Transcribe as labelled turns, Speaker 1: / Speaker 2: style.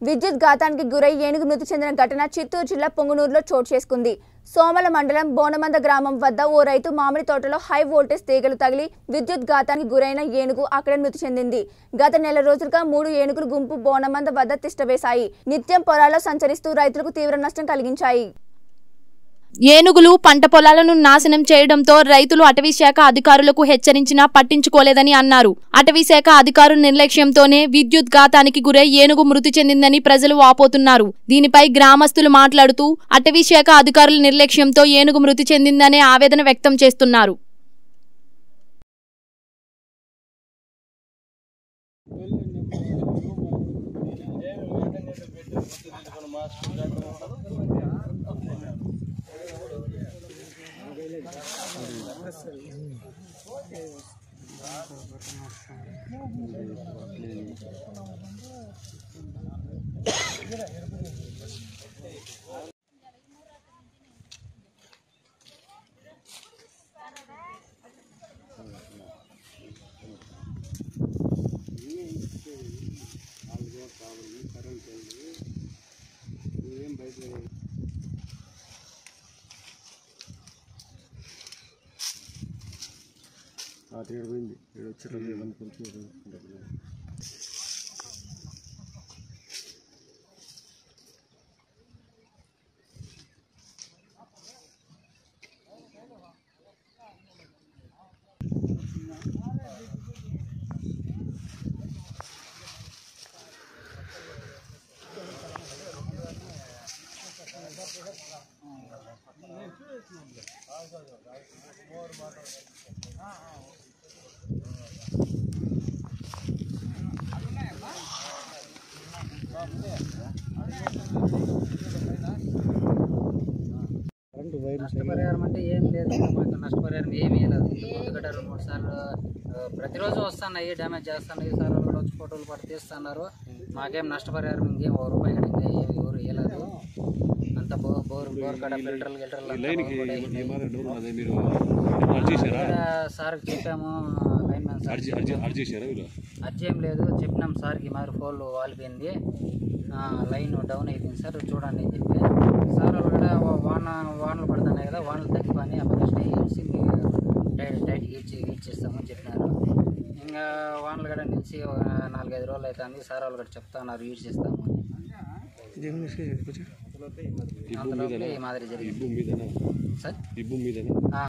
Speaker 1: విద్యుత్ ఘాతానికి గురై ఏనుగు మృతి చెందిన ఘటన చిత్తూరు జిల్లా పొంగునూరులో చోటు చేసుకుంది సోమల మండలం బోనమంద గ్రామం వద్ద ఓ రైతు మామిడి తోటలో హై వోల్టేజ్ తీగలు తగిలి విద్యుత్ ఘాతానికి గురైన ఏనుగు అక్కడే మృతి చెందింది గత నెల రోజులుగా మూడు ఏనుగులు గుంపు బోనమంద వద్ద తిష్టవేశాయి నిత్యం పొలాల్లో సంచరిస్తూ రైతులకు తీవ్ర నష్టం కలిగించాయి
Speaker 2: ఏనుగులు పంట పొలాలను నాశనం చేయడంతో రైతులు అటవీ శాఖ అధికారులకు హెచ్చరించినా పట్టించుకోలేదని అన్నారు అటవీ శాఖ అధికారుల నిర్లక్ష్యంతోనే విద్యుత్ ఘాతానికి గురై ఏనుగు మృతి చెందిందని ప్రజలు వాపోతున్నారు దీనిపై గ్రామస్తులు మాట్లాడుతూ అటవీ శాఖ అధికారుల నిర్లక్ష్యంతో ఏనుగు మృతి చెందిందనే ఆవేదన వ్యక్తం చేస్తున్నారు
Speaker 3: రాత్రి ఏడు పోయింది ఏడు వచ్చి కొంచెం కరెంటు వైర్
Speaker 4: నష్టపరిహారం అంటే ఏం లేదు ఇంకా మాకు నష్టపరిహారం ఏమీ లేదు ఎందుకంటే రెండు మూడు సార్లు ఆ, ప్రతిరోజు వస్తున్నాయి డ్యామేజ్ చేస్తున్నాయి సార్ వాళ్ళు వచ్చి ఫోటోలు పట్టి తీస్తున్నారు మాకేం నష్టపరిహారం ఇంకేం ఓ రూపాయి కూడా ఇంకా ఏమి ఎవరు ఇవ్వలేదు అంత బో బోర్ బోర్ కడ ఫిల్టర్లు గిల్టర్లు అంతా
Speaker 3: లైన్కి
Speaker 4: బాగుపడ్డాయి.
Speaker 3: ఏమాత్రం డౌన్ అదే మీరు అర్జీ చేశారా
Speaker 4: ఇక్కడ సార్కి చెప్పాము లైన్ మ్యాన్ సార్
Speaker 3: అర్జీ అర్జీ అర్జీ చేశారా వీళ్ళు
Speaker 4: అర్జీ ఏం లేదు చెప్పినాం సార్కి మరి ఫోన్ వాలిపోయింది ఆ, లైన్ డౌన్ అయిపోయింది సార్ చూడండి అని చెప్పి సార్ వాళ్ళు కూడా వా- వాన వానలు పడుతున్నాయి కదా వానలు తగ్గిపోయి అప్పుడు స్టే చేసి మీరు టైట్ టైట్ ఇచ్చి ఇచ్చేస్తామని చెప్పినారు ఇంకా వానలు కూడా నిలిచి ఒక నాలుగైదు రోజులు అవుతుంది సార్ వాళ్ళు కూడా చెప్తున్నారు యూజ్ చేస్తాము అని.
Speaker 3: ఈ భూమి
Speaker 4: అంతలోపల
Speaker 3: మీదనా
Speaker 4: ఈ మాదిరి
Speaker 3: ఈ
Speaker 4: జరిగింది
Speaker 3: భూమి మీదనా
Speaker 4: సార్
Speaker 3: ఈ భూమి మీదనా
Speaker 4: ఆ,